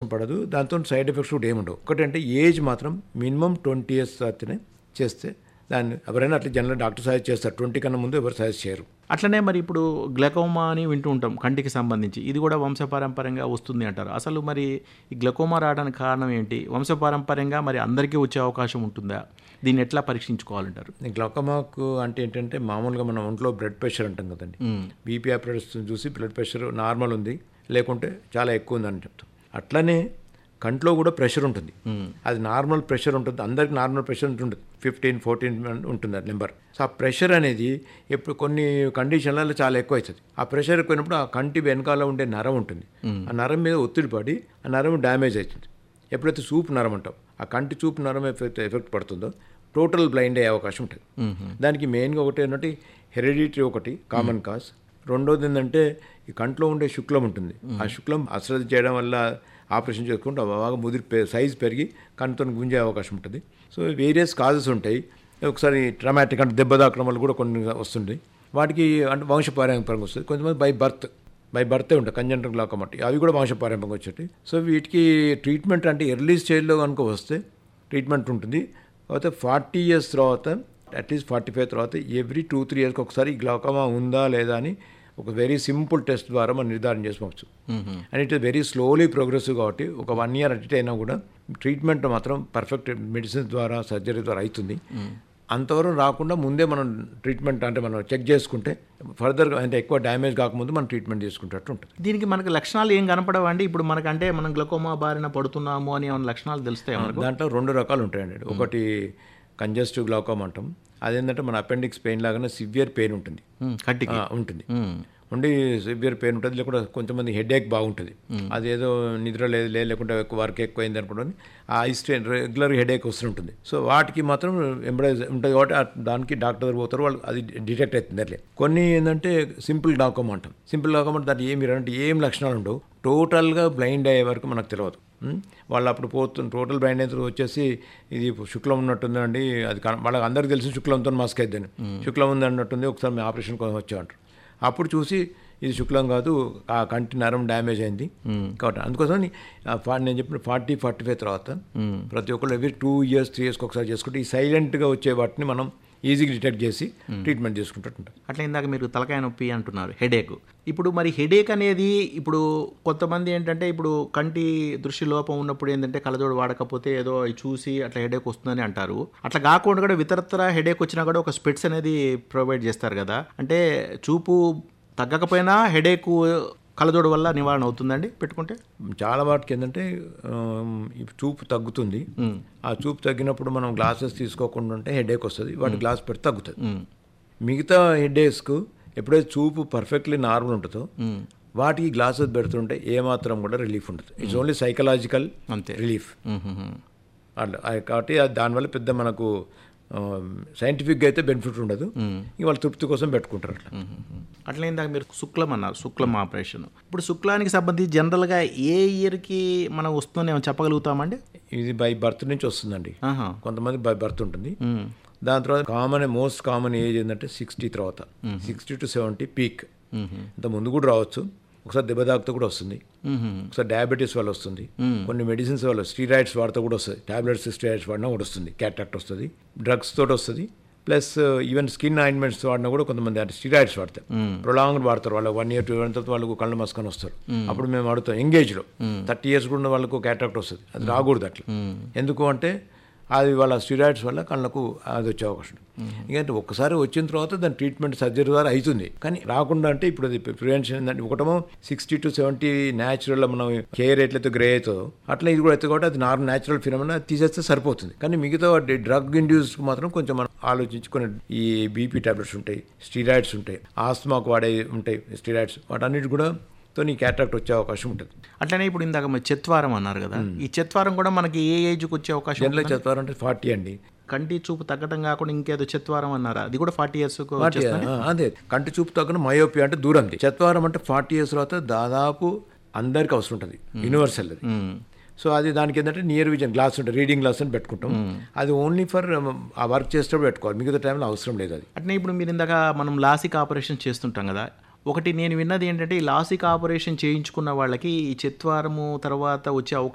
పడదు దాంతో side effects కూడా ఏముండవు ఒకటంటే ఏజ్ మాత్రం మినిమం ట్వంటీ ఇయర్స్ తర్వాతనే చేస్తే దాన్ని ఎవరైనా అట్లా జనరల్ డాక్టర్ సజెస్ట్ చేస్తారు ట్వంటీ కన్నా ముందు ఎవరు సజెస్ట్ చేయరు అట్లనే మరి ఇప్పుడు గ్లకోమా అని వింటూ ఉంటాం కంటికి సంబంధించి ఇది కూడా వంశపారంపర్యంగా వస్తుంది అంటారు అసలు మరి ఈ గ్లకోమా రావడానికి కారణం ఏంటి వంశపారంపర్యంగా మరి అందరికీ వచ్చే అవకాశం ఉంటుందా దీన్ని ఎట్లా పరీక్షించుకోవాలంటారు గ్లౌకమాకు అంటే ఏంటంటే మామూలుగా మనం ఒంట్లో బ్లడ్ ప్రెషర్ అంటాం కదండి బీపీ ఆపరేటర్స్ చూసి బ్లడ్ ప్రెషర్ నార్మల్ ఉంది లేకుంటే చాలా ఎక్కువ ఉందని చెప్తాం అట్లనే కంట్లో కూడా ప్రెషర్ ఉంటుంది అది నార్మల్ ప్రెషర్ ఉంటుంది అందరికి నార్మల్ ప్రెషర్ ఉంటుంది ఫిఫ్టీన్ ఫోర్టీన్ ఉంటుంది అది నెంబర్ సో ఆ ప్రెషర్ అనేది ఎప్పుడు కొన్ని కండిషన్లలో చాలా ఎక్కువ అవుతుంది ఆ ప్రెషర్ ఎక్కువైనప్పుడు ఆ కంటి వెనకాల ఉండే నరం ఉంటుంది ఆ నరం మీద ఒత్తిడి పడి ఆ నరం డ్యామేజ్ అవుతుంది ఎప్పుడైతే చూపు నరం అంటాం ఆ కంటి చూపు నరం ఎఫెక్ట్ ఎఫెక్ట్ పడుతుందో టోటల్ బ్లైండ్ అయ్యే అవకాశం ఉంటుంది దానికి మెయిన్గా ఒకటి ఏంటంటే హెరిడిటరీ ఒకటి కామన్ కాజ్ రెండోది ఏంటంటే ఈ కంట్లో ఉండే శుక్లం ఉంటుంది ఆ శుక్లం అశ్రద్ధ చేయడం వల్ల ఆపరేషన్ చేసుకుంటే బాగా ముదిరి సైజ్ పెరిగి కన్నుతో గుంజే అవకాశం ఉంటుంది సో వేరియస్ కాజెస్ ఉంటాయి ఒకసారి ట్రమాటిక్ అంటే దెబ్బ తాకడం వల్ల కూడా కొన్ని వస్తుంది వాటికి అంటే వంశపారంపరంగా వస్తుంది కొంతమంది బై బర్త్ బై బర్తే ఉంటాయి కంజంటర్ గ్లాకోమట్టి అవి కూడా వంశపారంపరంగా వచ్చేటి సో వీటికి ట్రీట్మెంట్ అంటే ఎర్లీ స్టేజ్లో కనుక వస్తే ట్రీట్మెంట్ ఉంటుంది తర్వాత ఫార్టీ ఇయర్స్ తర్వాత అట్లీస్ట్ ఫార్టీ ఫైవ్ తర్వాత ఎవ్రీ టూ త్రీ ఇయర్స్కి ఒకసారి గ్లాకోమా ఉందా లేదా అని ఒక వెరీ సింపుల్ టెస్ట్ ద్వారా మనం నిర్ధారణ చేసుకోవచ్చు and it is very slowly progressive కాబట్టి ఒక వన్ ఇయర్ అటు అయినా కూడా ట్రీట్మెంట్ మాత్రం పర్ఫెక్ట్ మెడిసిన్స్ ద్వారా సర్జరీ ద్వారా అవుతుంది అంతవరకు రాకుండా ముందే మనం ట్రీట్మెంట్ అంటే మనం చెక్ చేసుకుంటే ఫర్దర్ అంటే ఎక్కువ డ్యామేజ్ కాకముందు మనం ట్రీట్మెంట్ చేసుకుంటట్టు ఉంటుంది దీనికి మనకి లక్షణాలు ఏం కనపడవండి ఇప్పుడు మనకంటే మనం గ్లకోమా బారిన పడుతున్నాము అని ఏమైనా లక్షణాలు తెలుస్తాయి మనకు దాంట్లో రెండు రకాలు ఉంటాయండి ఒకటి కంజస్టివ్ గ్లాకోమ్ అంటాం అదేంటంటే మన అపెండిక్స్ పెయిన్ లాగానే సివియర్ పెయిన్ ఉంటుంది ఉమ్, కంటికి ఆ, ఉంటుంది ఉండి సివియర్ పెయిన్ ఉంటుంది లేకుండా కొంతమంది హెడ్ ఏక్ బాగుంటుంది అదేదో నిద్ర లేదు లే- లేకుంటే ఎక్కువ వర్క్ ఎక్కువ అయింది అనుకోండి ఆ eye strain regular headache వస్తుంటుంది సో వాటికి మాత్రం ఎంబడైజ్ ఉంటుంది కాబట్టి ఆ దానికి డాక్టర్ దగ్గర పోతారు వాళ్ళు అది డిటెక్ట్ అవుతుంది అట్లే కొన్ని ఏంటంటే సింపుల్ డాకోమ్ అంటాం సింపుల్ డాకోమ్ అంటే దానికి ఏమి అంటే ఏం లక్షణాలు ఉండవు టోటల్గా బ్లైండ్ అయ్యే వరకు మనకు తెలియదు ఉం? వాళ్ళు అప్పుడు పోతున్న టోటల్ బ్లైండ్ అయిన తర్వాత వచ్చేసి ఇది శుక్లం ఉన్నట్టుందండి అది కన- వాళ్ళకి అందరికీ తెలిసి శుక్లంతో మాస్క్ అయిద్దని శుక్లం ఉంది అన్నట్టుంది ఒకసారి మేము ఆపరేషన్ కోసం వచ్చామంటారు అప్పుడు చూసి ఇది శుక్లం కాదు ఆ కంటి నరం డ్యామేజ్ అయింది కాబట్టి అందుకోసం ఆ ఫా- నేను చెప్పిన ఫార్టీ ఫార్టీ ఫైవ్ తర్వాత ప్రతి ఒక్కరు ఎవ్రీ టూ ఇయర్స్ త్రీ ఇయర్స్కి ఒకసారి చేసుకుంటే ఈ సైలెంట్గా వచ్చే వాటిని మనం ఈజీగా డిటెక్ట్ చేసి ట్రీట్మెంట్ చేసుకుంటుంటాం అట్లా ఇందాక మీరు తలకాయ నొప్పి అంటున్నారు హెడేక్ ఇప్పుడు మరి హెడేక్ అనేది ఇప్పుడు కొంతమంది ఏంటంటే ఇప్పుడు కంటి దృష్టి లోపం ఉన్నప్పుడు ఏంటంటే కళ్ళజోడు వాడకపోతే ఏదో అవి చూసి అట్లా హెడేక్ వస్తుందని అంటారు అట్లా కాకుండా కూడా ఇతరత్ర హెడేక్ వచ్చినా కూడా ఒక స్పెట్స్ అనేది ప్రొవైడ్ చేస్తారు కదా అంటే చూపు తగ్గకపోయినా హెడేక్ కళ్ళజోడు వల్ల నివారణ అవుతుందండి పెట్టుకుంటే చాలా వాటికి ఏంటంటే ఆమ్, ఈ చూపు తగ్గుతుంది ఆ చూపు తగ్గినప్పుడు మనం గ్లాసెస్ తీసుకోకుండా ఉంటే హెడేక్ వస్తుంది వాటి గ్లాస్ పెడితే తగ్గుతుంది మిగతా హెడేక్స్కు ఎప్పుడైతే చూపు పర్ఫెక్ట్లీ నార్మల్ ఉంటుందో వాటికి గ్లాసెస్ పెడుతుంటే ఏమాత్రం కూడా రిలీఫ్ ఉండదు ఇట్స్ ఓన్లీ సైకలాజికల్ అంతే. Relief hmm. అట్లా అది కాబట్టి అది దానివల్ల పెద్ద మనకు సైంటిఫిక్గా అయితే బెనిఫిట్ ఉండదు ఇక వాళ్ళ తృప్తి కోసం పెట్టుకుంటారు అట్లా అట్లా ఇందాక మీరు శుక్లం అన్నారు శుక్లం ఆపరేషన్ ఇప్పుడు శుక్లానికి సంబంధించి జనరల్గా ఏ ఇయర్కి మనం వస్తుందని ఏమైనా చెప్పగలుగుతామండి ఇది బై బర్త్ నుంచి వస్తుందండి ఆహా. కొంతమంది బై బర్త్ ఉంటుంది దాని తర్వాత కామన్ మోస్ట్ కామన్ ఏజ్ ఏంటంటే సిక్స్టీ తర్వాత సిక్స్టీ టు సెవెంటీ పీక్ ఇంత ముందు కూడా రావచ్చు ఒకసారి దెబ్బ తాకుతూ కూడా వస్తుంది ఒకసారి డయాబెటీస్ వల్ల వస్తుంది కొన్ని మెడిసిన్స్ వల్ల స్టీరాయిడ్స్ వాడితే కూడా వస్తుంది టాబ్లెట్స్ స్టీరాయిడ్స్ వాడినా కూడా వస్తుంది క్యాటాక్ట్ వస్తుంది డ్రగ్స్ తోటి వస్తుంది ప్లస్ ఈవెన్ స్కిన్ ఆయింట్మెంట్స్ వాడినా కూడా కొంతమంది అంటే స్టీరాయిడ్స్ వాడతారు ప్రొలాంగ్ వాడతారు వాళ్ళు వన్ ఇయర్ టూ ఇయర్ తర్వాత వాళ్ళకు కళ్ళు మసుకొని వస్తారు అప్పుడు మేము వాడుతాం ఎంగేజ్లో థర్టీ ఇయర్స్ కూడా ఉన్న వాళ్ళకు క్యాటాక్ట్ వస్తుంది అది రాకూడదు అట్లా ఎందుకు అంటే అది వాళ్ళ స్టీరాయిడ్స్ వల్ల కళ్ళకు అది వచ్చే అవకాశం ఉంది ఎందుకంటే ఒక్కసారి వచ్చిన తర్వాత దాని ట్రీట్మెంట్ సర్జరీ ద్వారా అవుతుంది కానీ రాకుండా అంటే ఇప్పుడు అది ప్రివెన్షన్ ఏంటంటే ఒకటమో సిక్స్టీ టు సెవెంటీ న్యాచురల్ మనం కేర్ ఎట్లయితే గ్రే అవుతుందో అట్లా ఇది కూడా అవుతుంది కాబట్టి అది నార్మల్ న్యాచురల్ ఫినమినా తీసేస్తే సరిపోతుంది కానీ మిగతా డ్రగ్ ఇండ్యూస్కి మాత్రం కొంచెం మనం ఆలోచించి కొన్ని ఈ బీపీ టాబ్లెట్స్ ఉంటాయి స్టీరాయిడ్స్ ఉంటాయి ఆస్మాకు వాడే ఉంటాయి స్టీరాయిడ్స్ వాటన్నిటి కూడా తో నీ క్యాట్రాక్ట్ వచ్చే అవకాశం ఉంటుంది అట్లనే ఇప్పుడు ఇందాక మీరు చెత్వారం అన్నారు కదా ఈ చెత్వారం కూడా మనకి ఏ ఏజ్కి వచ్చే అవకాశం జనరల్ చెప్పారంటే ఫార్టీ అండి కంటి చూపు తగ్గడం కాకుండా ఇంకేదో చెత్వారం అన్నారా అది కూడా ఫార్టీ ఇయర్స్ ఫార్టీ అదే కంటి చూపు తగ్గన మయోపియా అంటే దూరంది చత్వారం అంటే ఫార్టీ ఇయర్స్ తర్వాత దాదాపు అందరికి అవసరం ఉంటుంది యూనివర్సల్ అది సో అది దానికి ఏంటంటే నియర్ విజన్ గ్లాస్ ఉంటుంది రీడింగ్ గ్లాస్ అని పెట్టుకుంటాం అది ఓన్లీ ఫర్ ఆ వర్క్ చేసేటప్పుడు పెట్టుకోవాలి మిగతా టైంలో అవసరం లేదు అది అట్నే ఇప్పుడు మీరు ఇందాక మనం లాసిక్ ఆపరేషన్ చేస్తుంటాం కదా ఒకటి నేను విన్నది ఏంటంటే ఈ లాసిక్ ఆపరేషన్ చేయించుకున్న వాళ్ళకి ఈ చెత్వారము తర్వాత వచ్చే అవకాశం